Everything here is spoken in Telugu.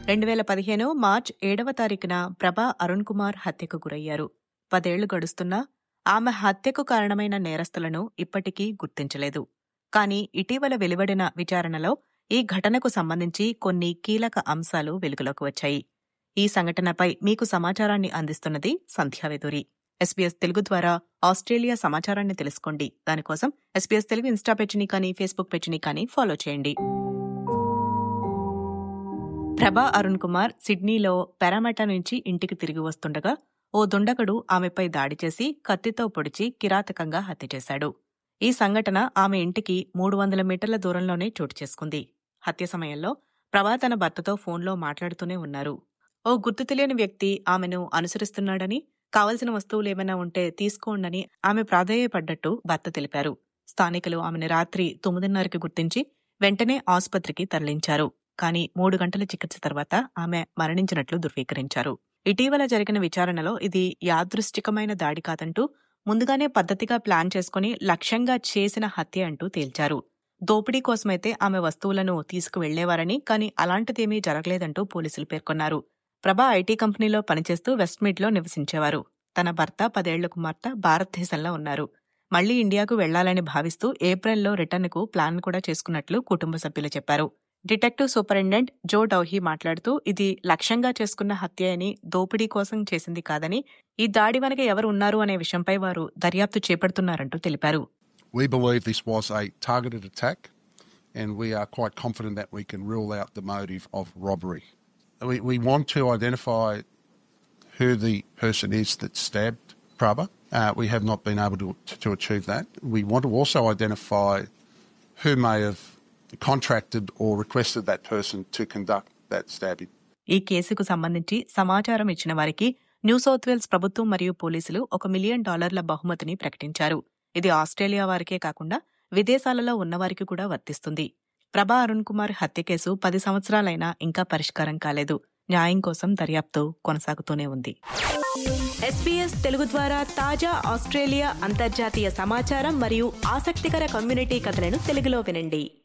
రెండు వేల పదిహేను మార్చ్ ఏడవ తారీఖున ప్రభా అరుణ్ కుమార్ హత్యకు గురయ్యారు పదేళ్లు గడుస్తున్నా ఆమె హత్యకు కారణమైన నేరస్తులను ఇప్పటికీ గుర్తించలేదు కానీ ఇటీవల వెలువడిన విచారణలో ఈ ఘటనకు సంబంధించి కొన్ని కీలక అంశాలు వెలుగులోకి వచ్చాయి ఈ సంఘటనపై మీకు సమాచారాన్ని అందిస్తున్నది సంధ్యావేదూరి ఎస్పీఎస్ తెలుగు ద్వారా ఆస్ట్రేలియా సమాచారాన్ని తెలుసుకోండి దానికోసం ఎస్పీఎస్ తెలుగు ఇన్స్టా పేజీని కానీ ఫేస్బుక్ పేజీని కానీ ఫాలో చేయండి ప్రభా అరుణ్ కుమార్ సిడ్నీలో పెరామెటా నుంచి ఇంటికి తిరిగి వస్తుండగా ఓ దుండగుడు ఆమెపై దాడి చేసి కత్తితో పొడిచి కిరాతకంగా హత్య చేశాడు ఈ సంఘటన ఆమె ఇంటికి మూడు వందల మీటర్ల దూరంలోనే చోటు చేసుకుంది హత్య సమయంలో ప్రభా తన భర్తతో ఫోన్లో మాట్లాడుతూనే ఉన్నారు ఓ గుర్తు తెలియని వ్యక్తి ఆమెను అనుసరిస్తున్నాడని కావలసిన వస్తువులేమైనా ఉంటే తీసుకోండని ఆమె ప్రాధేయపడ్డట్టు భర్త తెలిపారు స్థానికులు ఆమెను రాత్రి తొమ్మిదిన్నరకి గుర్తించి వెంటనే ఆసుపత్రికి తరలించారు కానీ మూడు గంటల చికిత్స తర్వాత ఆమె మరణించినట్లు ధృవీకరించారు ఇటీవల జరిగిన విచారణలో ఇది యాదృష్టికమైన దాడి కాదంటూ ముందుగానే పద్ధతిగా ప్లాన్ చేసుకుని లక్ష్యంగా చేసిన హత్య అంటూ తేల్చారు దోపిడీ కోసమైతే ఆమె వస్తువులను తీసుకువెళ్లేవారని కానీ అలాంటిదేమీ జరగలేదంటూ పోలీసులు పేర్కొన్నారు ప్రభా ఐటీ కంపెనీలో పనిచేస్తూ వెస్ట్మీడ్లో నివసించేవారు తన భర్త పదేళ్ల కుమార్తె భారతదేశంలో ఉన్నారు మళ్లీ ఇండియాకు వెళ్లాలని భావిస్తూ ఏప్రిల్లో రిటర్న్కు ప్లాన్ కూడా చేసుకున్నట్లు కుటుంబ సభ్యులు చెప్పారు డిటెక్టివ్ సూపరింటెండెంట్ జో డౌహీ మాట్లాడుతూ ఇది లక్ష్యంగా చేసుకున్న హత్య అని దోపిడీ కోసం చేసింది కాదని ఈ దాడి వెనక ఎవరు ఉన్నారు అనే విషయంపై వారు దర్యాప్తు చేపడుతున్నారంటూ తెలిపారు We believe this was a targeted attack, and we are quite confident that we can rule out the motive of robbery. We, we want to identify who the person is that stabbed Prabha. Uh, we have not been able to, to achieve that. We want to also identify who may have contracted or requested that person to conduct that stabbing. ఈ కేసుకు సంబంధించి సమాచారం ఇచ్చిన వారికి న్యూ సౌత్ వేల్స్ ప్రభుత్వం మరియు పోలీసులు ఒక మిలియన్ డాలర్ల బహుమతిని ప్రకటించారు ఇది ఆస్ట్రేలియా వారికే కాకుండా విదేశాలలో ఉన్నవారికి కూడా వర్తిస్తుంది ప్రభా అరుణ్ కుమార్ హత్య కేసు పది సంవత్సరాలైనా ఇంకా పరిష్కారం కాలేదు న్యాయం కోసం దర్యాప్తు కొనసాగుతూనే ఉంది ఎస్పీఎస్ తెలుగు ద్వారా తాజా ఆస్ట్రేలియా అంతర్జాతీయ సమాచారం మరియు ఆసక్తికర కమ్యూనిటీ కథలను తెలుగులో వినండి